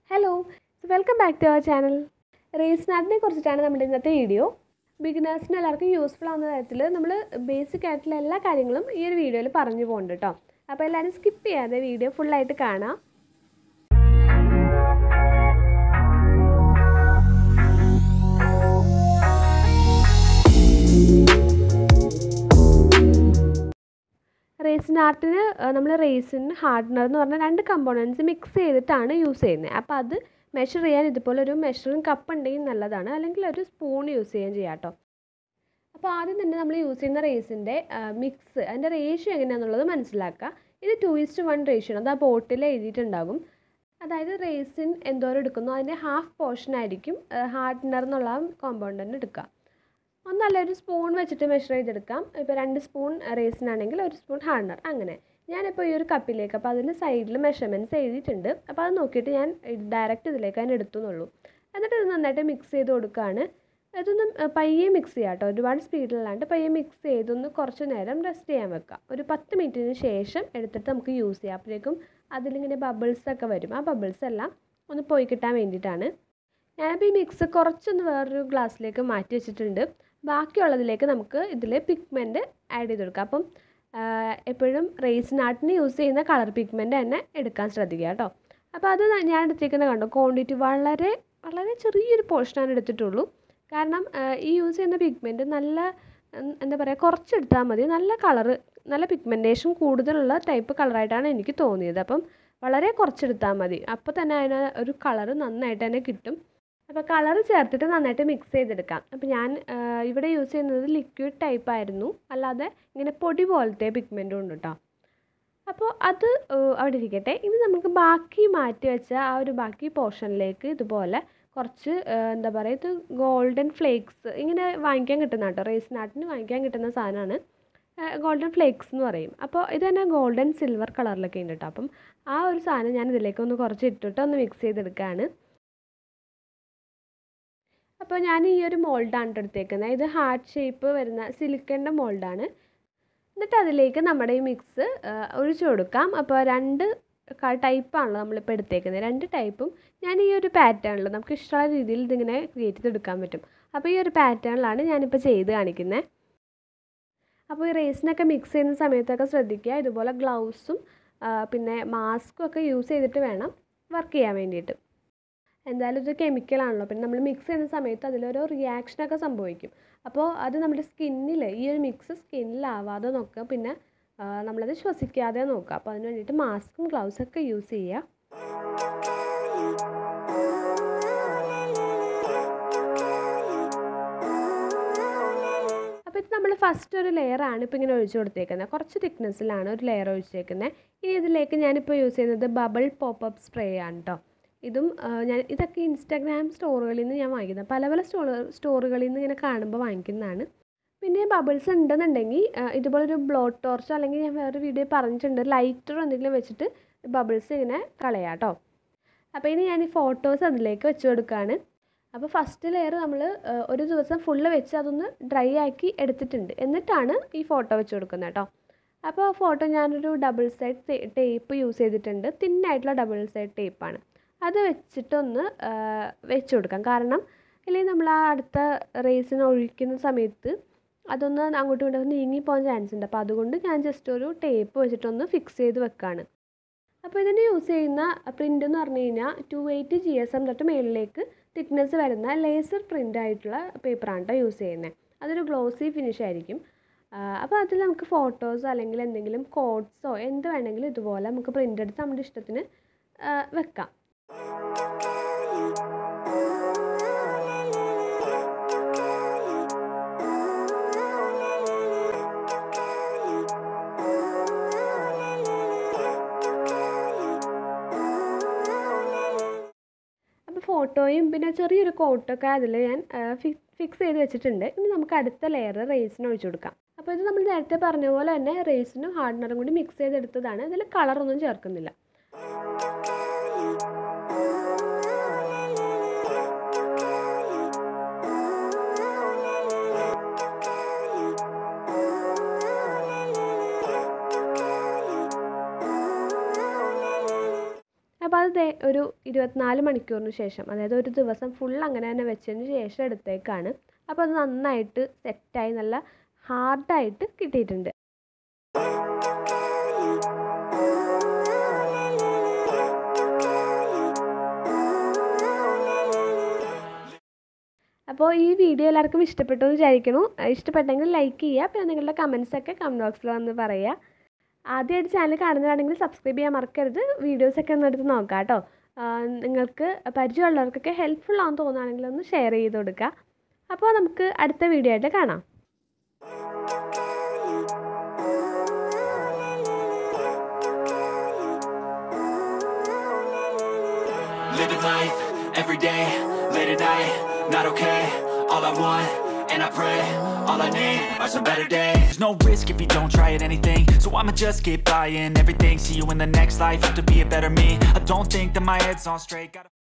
Hello welcome back to our channel റേസ് നാട്ടിനെ കുറിച്ചിട്ടാണ് നമ്മുടെ ഇന്നത്തെ വീഡിയോ ബിഗിനേഴ്സിന് എല്ലാവർക്കും യൂസ്ഫുൾ ആവുന്ന തരത്തിൽ നമ്മൾ ബേസിക് ആയിട്ടുള്ള എല്ലാ കാര്യങ്ങളും ഈ ഒരു വീഡിയോയിൽ പറഞ്ഞു പോകുന്നുണ്ട് കേട്ടോ അപ്പോൾ എല്ലാവരും സ്കിപ്പ് ചെയ്യാതെ വീഡിയോ ഫുള്ളായിട്ട് കാണാം റേസിൻ ആർട്ടിന് നമ്മൾ റേസിൻ ഹാർഡ്നർ എന്ന് പറഞ്ഞ രണ്ട് കമ്പോണൻസ് മിക്സ് ചെയ്തിട്ടാണ് യൂസ് ചെയ്യുന്നത് അപ്പോൾ അത് മെഷർ ചെയ്യാൻ ഇതുപോലെ ഒരു മെഷറിംഗ് കപ്പ് ഉണ്ടെങ്കിൽ നല്ലതാണ് അല്ലെങ്കിൽ ഒരു സ്പൂൺ യൂസ് ചെയ്യാൻ ചെയ്യാം കേട്ടോ അപ്പോൾ ആദ്യം തന്നെ നമ്മൾ യൂസ് ചെയ്യുന്ന റേസിൻ്റെ മിക്സ് അതിൻ്റെ റേഷ്യോ എങ്ങനെയാണെന്നുള്ളത് മനസ്സിലാക്കുക ഇത് ടു ഇസ്റ്റ് വൺ റേഷ്യോ ആണ് അത് ആ ബോട്ടിൽ എഴുതിയിട്ടുണ്ടാകും അതായത് റേസിൻ എന്തോരം എടുക്കുന്നു അതിൻ്റെ ഹാഫ് പോർഷൻ ആയിരിക്കും ഹാർഡ്നർ എന്നുള്ള കോമ്പൗണ്ടൻ്റ് എടുക്കുക ഒന്നല്ല ഒരു സ്പൂൺ വെച്ചിട്ട് മെഷർ ചെയ്തെടുക്കാം ഇപ്പോൾ രണ്ട് സ്പൂൺ റേസിനാണെങ്കിൽ ഒരു സ്പൂൺ ഹാർഡ്നർ അങ്ങനെ ഞാനിപ്പോൾ ഈ ഒരു കപ്പിലേക്ക് അപ്പോൾ അതിൻ്റെ സൈഡിൽ മെഷർമെൻറ്റ്സ് എഴുതിയിട്ടുണ്ട് അപ്പോൾ അത് നോക്കിയിട്ട് ഞാൻ ഡയറക്റ്റ് ഇതിലേക്ക് തന്നെ എടുത്തു എന്നുള്ളൂ എന്നിട്ട് ഇത് നന്നായിട്ട് മിക്സ് ചെയ്ത് കൊടുക്കുകയാണ് ഇതൊന്ന് പയ്യെ മിക്സ് ചെയ്യാം കേട്ടോ ഒരുപാട് സ്പീഡിലല്ലാണ്ട് പയ്യെ മിക്സ് ചെയ്തൊന്ന് കുറച്ച് നേരം റെസ്റ്റ് ചെയ്യാൻ വെക്കാം ഒരു പത്ത് മിനിറ്റിന് ശേഷം എടുത്തിട്ട് നമുക്ക് യൂസ് ചെയ്യാം അപ്പോഴേക്കും അതിലിങ്ങനെ ബബിൾസ് ഒക്കെ വരും ആ ബബിൾസ് എല്ലാം ഒന്ന് പോയി കിട്ടാൻ വേണ്ടിയിട്ടാണ് ഞാനിപ്പോൾ ഈ മിക്സ് കുറച്ചൊന്ന് വേറൊരു ഗ്ലാസ്സിലേക്ക് മാറ്റി വെച്ചിട്ടുണ്ട് ബാക്കിയുള്ളതിലേക്ക് നമുക്ക് ഇതിൽ പിഗ്മെൻറ്റ് ആഡ് ചെയ്ത് കൊടുക്കാം അപ്പം എപ്പോഴും റേസിനാട്ടിന് യൂസ് ചെയ്യുന്ന കളർ പിഗ്മെൻറ്റ് തന്നെ എടുക്കാൻ ശ്രദ്ധിക്കുക കേട്ടോ അപ്പോൾ അത് ഞാൻ എടുത്തേക്കുന്നത് കണ്ടോ ക്വാണ്ടിറ്റി വളരെ വളരെ ചെറിയൊരു പോർഷനാണ് എടുത്തിട്ടുള്ളൂ കാരണം ഈ യൂസ് ചെയ്യുന്ന പിഗ്മെൻറ്റ് നല്ല എന്താ പറയുക കുറച്ചെടുത്താൽ മതി നല്ല കളറ് നല്ല പിഗ്മെൻറ്റേഷൻ കൂടുതലുള്ള ടൈപ്പ് കളറായിട്ടാണ് എനിക്ക് തോന്നിയത് അപ്പം വളരെ കുറച്ചെടുത്താൽ മതി അപ്പോൾ തന്നെ അതിന് ഒരു കളറ് നന്നായിട്ട് തന്നെ കിട്ടും അപ്പോൾ കളർ ചേർത്തിട്ട് നന്നായിട്ട് മിക്സ് ചെയ്തെടുക്കാം അപ്പോൾ ഞാൻ ഇവിടെ യൂസ് ചെയ്യുന്നത് ലിക്വിഡ് ടൈപ്പ് ആയിരുന്നു അല്ലാതെ ഇങ്ങനെ പൊടി പോലത്തെ പിഗ്മെൻറ്റും ഉണ്ട് കേട്ടോ അപ്പോൾ അത് അവിടെ ഇരിക്കട്ടെ ഇനി നമുക്ക് ബാക്കി മാറ്റി വെച്ച ആ ഒരു ബാക്കി പോർഷനിലേക്ക് ഇതുപോലെ കുറച്ച് എന്താ പറയുക ഇത് ഗോൾഡൻ ഫ്ലേക്സ് ഇങ്ങനെ വാങ്ങിക്കാൻ കിട്ടുന്ന കേട്ടോ റേസ് നാട്ടിന് വാങ്ങിക്കാൻ കിട്ടുന്ന സാധനമാണ് ഗോൾഡൻ ഫ്ലേക്സ് എന്ന് പറയും അപ്പോൾ ഇത് തന്നെ ഗോൾഡൻ സിൽവർ കളറിലൊക്കെ ഉണ്ട് കേട്ടോ അപ്പം ആ ഒരു സാധനം ഞാൻ ഇതിലേക്ക് ഒന്ന് കുറച്ച് ഇട്ടിട്ട് ഒന്ന് മിക്സ് ചെയ്തെടുക്കുകയാണ് അപ്പോൾ ഞാൻ ഈ ഒരു മോൾഡാണ് എടുത്തേക്കുന്നത് ഇത് ഹാർട്ട് ഷേപ്പ് വരുന്ന സിലിക്കണിൻ്റെ മോൾഡാണ് എന്നിട്ട് അതിലേക്ക് നമ്മുടെ ഈ മിക്സ് ഒഴിച്ചു കൊടുക്കാം അപ്പോൾ രണ്ട് ടൈപ്പാണല്ലോ നമ്മളിപ്പോൾ എടുത്തേക്കുന്നത് രണ്ട് ടൈപ്പും ഞാൻ ഈ ഒരു പാറ്റേണിൽ നമുക്ക് ഇഷ്ടമുള്ള രീതിയിൽ ഇതിങ്ങനെ ക്രിയേറ്റ് ചെയ്തെടുക്കാൻ പറ്റും അപ്പോൾ ഈ ഒരു പാറ്റേണിലാണ് ഞാനിപ്പോൾ ചെയ്ത് കാണിക്കുന്നത് അപ്പോൾ ഈ റേസിനൊക്കെ മിക്സ് ചെയ്യുന്ന സമയത്തൊക്കെ ശ്രദ്ധിക്കുക ഇതുപോലെ ഗ്ലൗസും പിന്നെ മാസ്കും ഒക്കെ യൂസ് ചെയ്തിട്ട് വേണം വർക്ക് ചെയ്യാൻ വേണ്ടിയിട്ട് എന്തായാലും ഇത് കെമിക്കലാണല്ലോ പിന്നെ നമ്മൾ മിക്സ് ചെയ്യുന്ന സമയത്ത് അതിലൊരു റിയാക്ഷനൊക്കെ സംഭവിക്കും അപ്പോൾ അത് നമ്മുടെ സ്കിന്നിൽ ഈ ഒരു മിക്സ് സ്കിന്നിലാവാതെ നോക്കുക പിന്നെ നമ്മളത് ശ്വസിക്കാതെ നോക്കുക അപ്പോൾ അതിന് വേണ്ടിയിട്ട് മാസ്കും ഗ്ലൗസൊക്കെ യൂസ് ചെയ്യുക അപ്പോൾ ഇത് നമ്മൾ ഫസ്റ്റ് ഒരു ലെയറാണ് ഇപ്പോൾ ഇങ്ങനെ ഒഴിച്ചു കൊടുത്തേക്കുന്നത് കുറച്ച് തിക്നെസ്സിലാണ് ഒരു ലെയർ ഒഴിച്ചേക്കുന്നത് ഇനി ഇതിലേക്ക് ഞാനിപ്പോൾ യൂസ് ചെയ്യുന്നത് ബബിൾ പോപ്പപ്പ് സ്പ്രേ ആണ് കേട്ടോ ഇതും ഞാൻ ഇതൊക്കെ ഇൻസ്റ്റാഗ്രാം സ്റ്റോറുകളിൽ നിന്ന് ഞാൻ വാങ്ങിക്കുന്നത് പല പല സ്റ്റോർ സ്റ്റോറുകളിൽ നിന്ന് ഇങ്ങനെ കാണുമ്പോൾ വാങ്ങിക്കുന്നതാണ് പിന്നെ ബബിൾസ് ഉണ്ടെന്നുണ്ടെങ്കിൽ ഇതുപോലൊരു ബ്ലോ ടോർച്ചോ അല്ലെങ്കിൽ ഞാൻ വേറൊരു വീഡിയോ പറഞ്ഞിട്ടുണ്ട് ലൈറ്ററോ എന്തെങ്കിലും വെച്ചിട്ട് ബബിൾസ് ഇങ്ങനെ കളയാം കേട്ടോ അപ്പോൾ ഇനി ഞാൻ ഈ ഫോട്ടോസ് അതിലേക്ക് വെച്ച് കൊടുക്കുകയാണ് അപ്പോൾ ഫസ്റ്റ് ലെയർ നമ്മൾ ഒരു ദിവസം ഫുള്ള് വെച്ച് അതൊന്ന് ഡ്രൈ ആക്കി എടുത്തിട്ടുണ്ട് എന്നിട്ടാണ് ഈ ഫോട്ടോ വെച്ച് കൊടുക്കുന്നത് കേട്ടോ അപ്പോൾ ഫോട്ടോ ഞാനൊരു ഡബിൾ സൈഡ് ടേപ്പ് യൂസ് ചെയ്തിട്ടുണ്ട് തിന്നായിട്ടുള്ള ഡബിൾ സൈഡ് ടേപ്പാണ് അത് വെച്ചിട്ടൊന്ന് വെച്ച് കൊടുക്കാം കാരണം ഇല്ലെങ്കിൽ നമ്മൾ ആ അടുത്ത റേസിന് ഒഴിക്കുന്ന സമയത്ത് അതൊന്ന് അങ്ങോട്ടും ഇങ്ങോട്ടും നീങ്ങിപ്പോകാൻ ചാൻസ് ഉണ്ട് അപ്പോൾ അതുകൊണ്ട് ഞാൻ ജസ്റ്റ് ഒരു ടേപ്പ് വെച്ചിട്ടൊന്ന് ഫിക്സ് ചെയ്ത് വെക്കുകയാണ് അപ്പോൾ ഇതിന് യൂസ് ചെയ്യുന്ന പ്രിൻ്റ് എന്ന് പറഞ്ഞു കഴിഞ്ഞാൽ two eighty G S M തൊട്ട് മേളിലേക്ക് തിക്നെസ് വരുന്ന ലേസർ പ്രിൻ്റ് ആയിട്ടുള്ള പേപ്പറാണ് കേട്ടോ യൂസ് ചെയ്യുന്നത് അതൊരു ഗ്ലോസി ഫിനിഷ് ആയിരിക്കും അപ്പോൾ അതിൽ നമുക്ക് ഫോട്ടോസോ അല്ലെങ്കിൽ എന്തെങ്കിലും കോഡ്സോ എന്ത് വേണമെങ്കിലും ഇതുപോലെ നമുക്ക് പ്രിൻ്റ് എടുത്ത് നമ്മുടെ ഇഷ്ടത്തിന് വെക്കാം ഫോട്ടോയും പിന്നെ ചെറിയൊരു കോട്ടൊക്കെ അതിൽ ഞാൻ ഫിക്സ് ചെയ്ത് വെച്ചിട്ടുണ്ട് ഇനി നമുക്ക് അടുത്ത ലെയർ റേസിന് ഒഴിച്ചു കൊടുക്കാം അപ്പോൾ ഇത് നമ്മൾ നേരത്തെ പറഞ്ഞ പോലെ തന്നെ റേസിനും ഹാർഡ്നറും കൂടി മിക്സ് ചെയ്തെടുത്തതാണ് ഇതിൽ കളറൊന്നും ചേർക്കുന്നില്ല അപ്പോൾ അത് ദേ ഒരു ഇരുപത്തിനാല് മണിക്കൂറിന് ശേഷം അതായത് ഒരു ദിവസം ഫുൾ അങ്ങനെ തന്നെ വെച്ചതിന് ശേഷം എടുത്തേക്കാണ് അപ്പോൾ അത് നന്നായിട്ട് സെറ്റായി നല്ല ഹാർഡായിട്ട് കിട്ടിയിട്ടുണ്ട് അപ്പോൾ ഈ വീഡിയോ എല്ലാവർക്കും ഇഷ്ടപ്പെട്ടു എന്ന് വിചാരിക്കുന്നു ഇഷ്ടപ്പെട്ടെങ്കിൽ ലൈക്ക് ചെയ്യുക പിന്നെ നിങ്ങളുടെ കമൻസ് ഒക്കെ കമൻറ്റ് ബോക്സിൽ വന്ന് പറയുക ആദ്യമായിട്ട് ചാനൽ കാണുന്നതാണെങ്കിൽ സബ്സ്ക്രൈബ് ചെയ്യാൻ മറക്കരുത് വീഡിയോസൊക്കെ ഒന്ന് എടുത്ത് നോക്കാം കേട്ടോ നിങ്ങൾക്ക് പരിചയമുള്ളവർക്കൊക്കെ ഹെൽപ്ഫുൾ ആണെന്ന് തോന്നുകയാണെങ്കിൽ ഒന്ന് ഷെയർ ചെയ്ത് കൊടുക്കുക അപ്പോൾ നമുക്ക് അടുത്ത വീഡിയോ ആയിട്ട് കാണാം Living life every day, late at night, not okay. All I want, and I pray, all I need are some better days. There's no risk if you don't try at anything, so I'ma just keep buying everything. See you in the next life, have to be a better me. I don't think that my head's on straight. Gotta